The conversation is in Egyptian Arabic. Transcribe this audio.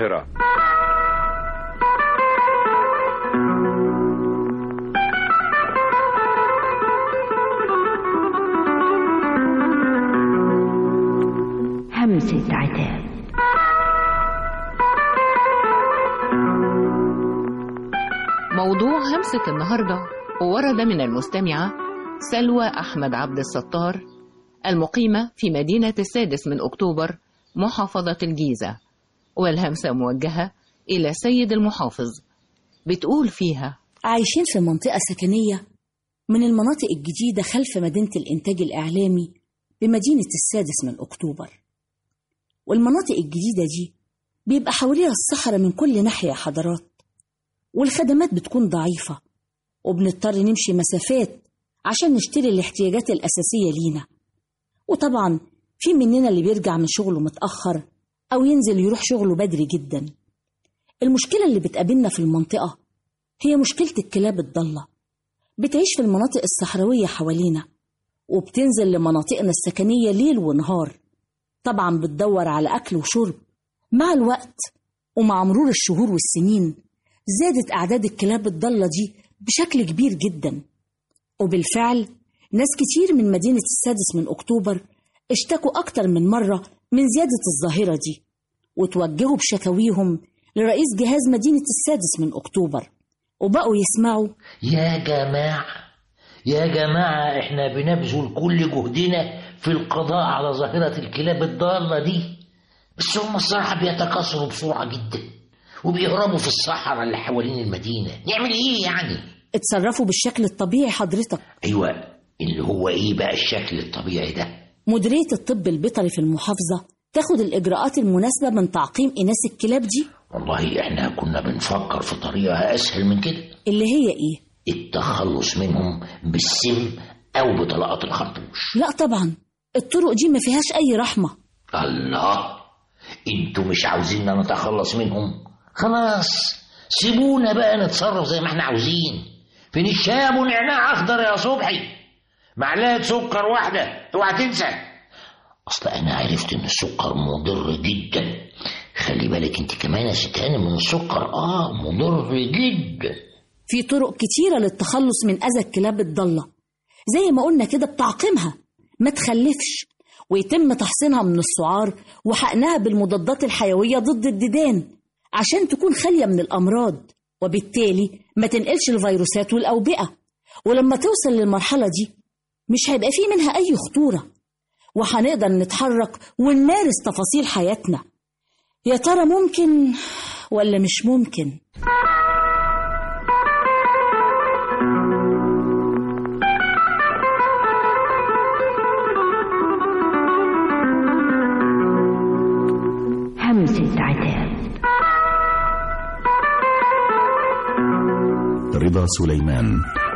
الظاهرة همسة عتاب موضوع همسة النهاردة ورد من المستمعة سلوى أحمد عبد الستار المقيمة في مدينة السادس من أكتوبر محافظة الجيزة والهمسة موجهة إلى سيد المحافظ بتقول فيها عايشين في منطقة سكنية من المناطق الجديدة خلف مدينة الإنتاج الإعلامي بمدينة السادس من أكتوبر والمناطق الجديدة دي بيبقى حواليها الصحراء من كل ناحية حضارات والخدمات بتكون ضعيفة وبنضطر نمشي مسافات عشان نشتري الاحتياجات الأساسية لينا وطبعا في مننا اللي بيرجع من شغله متأخر أو ينزل يروح شغله بدري جدا المشكلة اللي بتقابلنا في المنطقة هي مشكلة الكلاب الضالة بتعيش في المناطق الصحراوية حوالينا وبتنزل لمناطقنا السكنية ليل ونهار طبعا بتدور على أكل وشرب مع الوقت ومع مرور الشهور والسنين زادت أعداد الكلاب الضالة دي بشكل كبير جدا وبالفعل ناس كتير من مدينة السادس من أكتوبر اشتكوا أكتر من مرة من زيادة الظاهرة دي وتوجهوا بشكاويهم لرئيس جهاز مدينة السادس من أكتوبر وبقوا يسمعوا يا جماعة يا جماعة احنا بنبذل كل جهدنا في القضاء على ظاهرة الكلاب الضالة دي بس هم الصراحة بيتكاثروا بسرعة جدا وبيهربوا في الصحراء اللي حوالين المدينة نعمل ايه يعني اتصرفوا بالشكل الطبيعي حضرتك ايوه اللي هو ايه بقى الشكل الطبيعي ده مديرية الطب البيطري في المحافظة تاخد الإجراءات المناسبة من تعقيم إناث الكلاب دي والله احنا كنا بنفكر في طريقة اسهل من كده اللي هي إيه؟ التخلص منهم بالسم او بطلقات الخرطوش لا طبعا الطرق دي ما فيهاش أي رحمة الله انتوا مش عاوزيننا نتخلص منهم خلاص سيبونا بقى نتصرف زي ما احنا عاوزين فين الشاب ونعناع اخضر يا صبحي معلقه سكر واحده اوعى تنسى اصل انا عرفت ان السكر مضر جدا خلي بالك انت كمان يا ست هانم من السكر اه مضر جدا في طرق كتيرة للتخلص من أذى الكلاب الضالة زي ما قلنا كده بتعقيمها ما تخلفش ويتم تحصينها من السعار وحقنها بالمضادات الحيوية ضد الديدان عشان تكون خالية من الأمراض وبالتالي ما تنقلش الفيروسات والأوبئة ولما توصل للمرحلة دي مش هيبقى فيه منها أي خطورة وهنقدر نتحرك ونمارس تفاصيل حياتنا يا ترى ممكن ولا مش ممكن همسة عتاب رضا سليمان